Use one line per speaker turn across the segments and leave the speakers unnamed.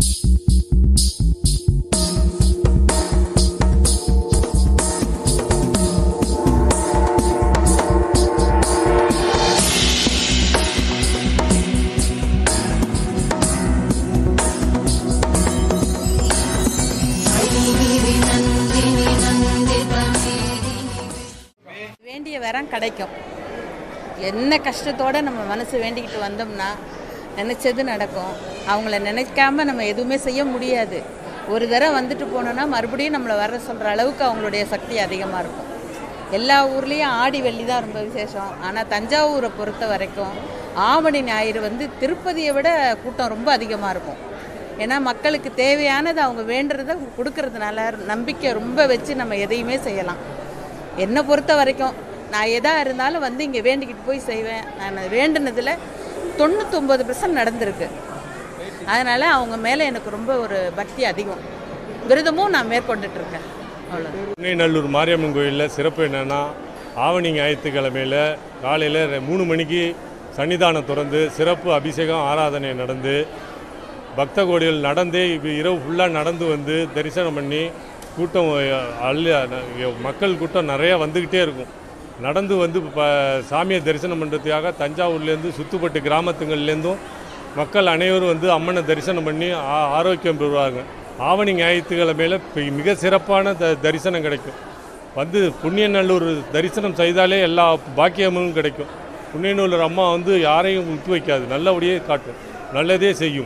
வேண்டிய வரம் கிடைக்கும் என்ன கஷ்டத்தோட நம்ம மனசு வேண்டிக்கிட்டு வந்தோம்னா நினச்சது நடக்கும் அவங்கள நினைக்காம நம்ம எதுவுமே செய்ய முடியாது ஒரு தடவை வந்துட்டு போனோம்னா மறுபடியும் நம்மளை வர சொல்கிற அளவுக்கு அவங்களுடைய சக்தி அதிகமாக இருக்கும் எல்லா ஊர்லேயும் ஆடி வெள்ளி தான் ரொம்ப விசேஷம் ஆனால் தஞ்சாவூரை பொறுத்த வரைக்கும் ஆவணி ஞாயிறு வந்து திருப்பதியை விட கூட்டம் ரொம்ப அதிகமாக இருக்கும் ஏன்னா மக்களுக்கு தேவையானது அவங்க வேண்டுறதை கொடுக்கறதுனால நம்பிக்கை ரொம்ப வச்சு நம்ம எதையுமே செய்யலாம் என்னை பொறுத்த வரைக்கும் நான் எதாக இருந்தாலும் வந்து இங்கே வேண்டிக்கிட்டு போய் செய்வேன் நான் வேண்டுனதில் தொண்ணூத்தொம்பது பர்சன்ட் நடந்திருக்கு அதனால் அவங்க மேலே எனக்கு ரொம்ப ஒரு பக்தி அதிகம் விரதமும் நான் மேற்கொண்டுட்ருக்கேன் அவ்வளோ
நல்லூர் மாரியம்மன் கோயிலில் சிறப்பு என்னென்னா ஆவணி ஞாயிற்றுக்கிழமையில் காலையில் மூணு மணிக்கு சன்னிதானம் திறந்து சிறப்பு அபிஷேகம் ஆராதனை நடந்து பக்த கோடிகள் நடந்தே இப்ப இரவு ஃபுல்லாக நடந்து வந்து தரிசனம் பண்ணி கூட்டம் அள்ள மக்கள் கூட்டம் நிறையா வந்துக்கிட்டே இருக்கும் நடந்து வந்து இப்போ சாமியை தரிசனம் பண்ணுறதுக்காக தஞ்சாவூர்லேருந்து சுத்துப்பட்டு கிராமத்துங்கள்லேருந்தும் மக்கள் அனைவரும் வந்து அம்மனை தரிசனம் பண்ணி ஆ- ஆரோக்கியம் பெறுவாங்க ஆவணி ஞாயிற்றுக்கிழமையில் இப்ப மிக சிறப்பான த தரிசனம் கிடைக்கும் வந்து புண்ணியநல்லூர் தரிசனம் செய்தாலே எல்லா பாக்கியமும் கிடைக்கும் புண்ணியநல்லூர் அம்மா வந்து யாரையும் விட்டு வைக்காது நல்லபடியே காட்டும் நல்லதே செய்யும்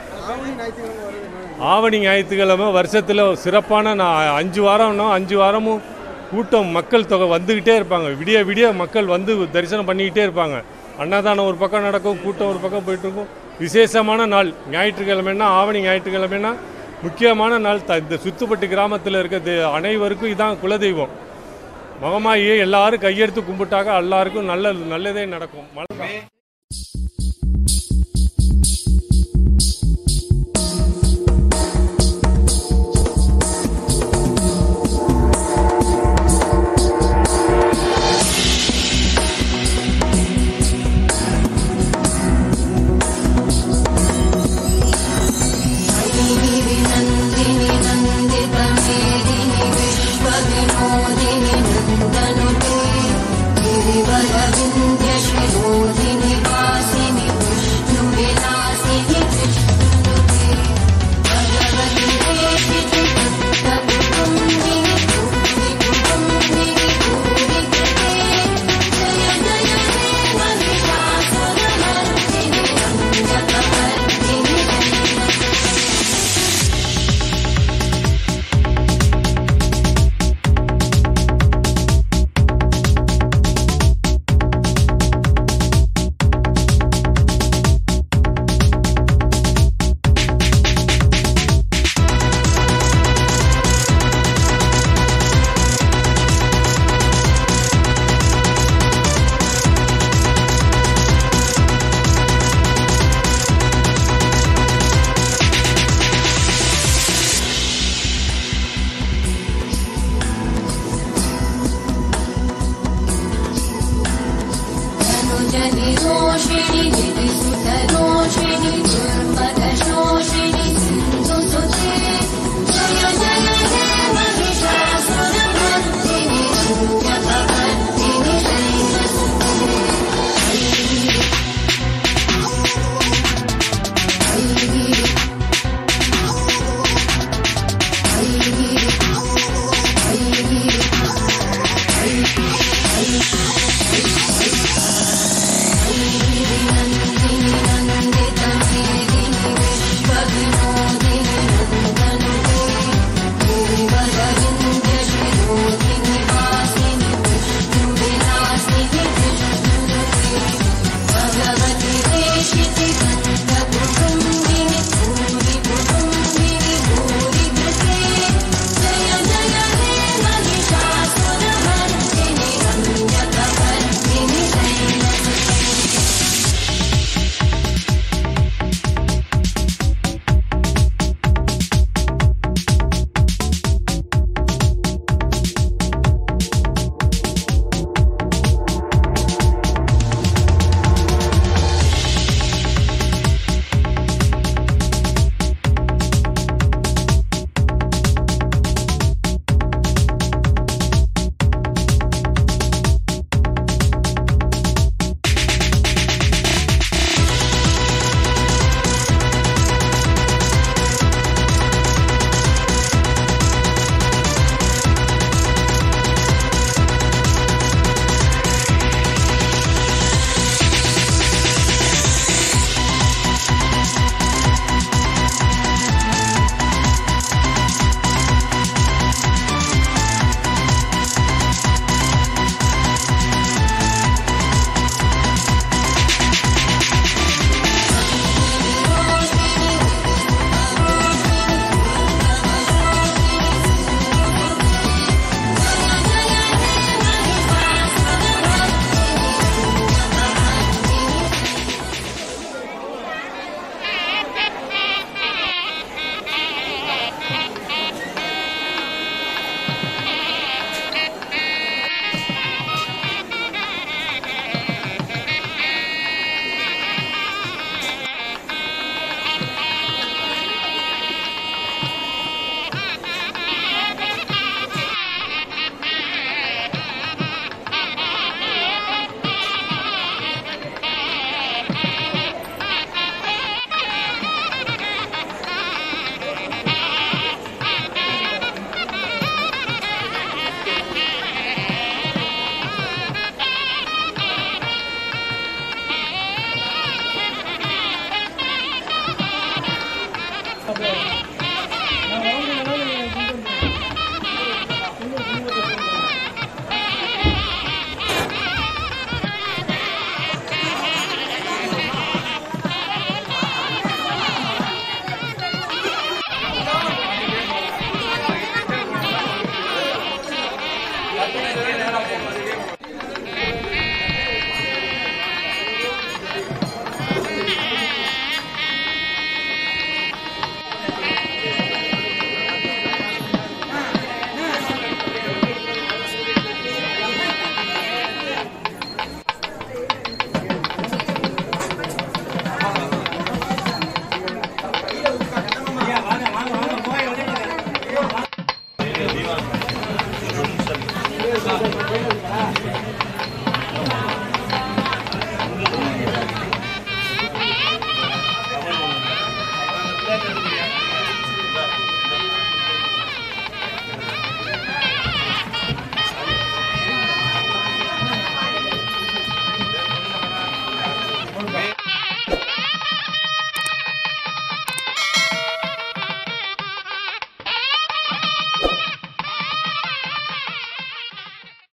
ஆவணி ஞாயிற்றுக்கிழமை வருஷத்தில் சிறப்பான நான் அஞ்சு வாரம்னா அஞ்சு வாரமும் கூட்டம் மக்கள் தொகை வந்துக்கிட்டே இருப்பாங்க விடிய விடிய மக்கள் வந்து தரிசனம் பண்ணிக்கிட்டே இருப்பாங்க அன்னதானம் ஒரு பக்கம் நடக்கும் கூட்டம் ஒரு பக்கம் போயிட்டு இருக்கும் விசேஷமான நாள் ஞாயிற்றுக்கிழமைன்னா ஆவணி ஞாயிற்றுக்கிழமைன்னா முக்கியமான நாள் த இந்த சுத்துப்பட்டு கிராமத்தில் இருக்க தெ- அனைவருக்கும் இதான் குலதெய்வம் மகமாயியை எல்லாரும் கையெடுத்து கும்பிட்டாக எல்லாருக்கும் நல்ல நல்லதே நடக்கும் மழை
गिरिवरविन्द्यशिरोधिनि தேர்ந்தெடுக்கிறீங்க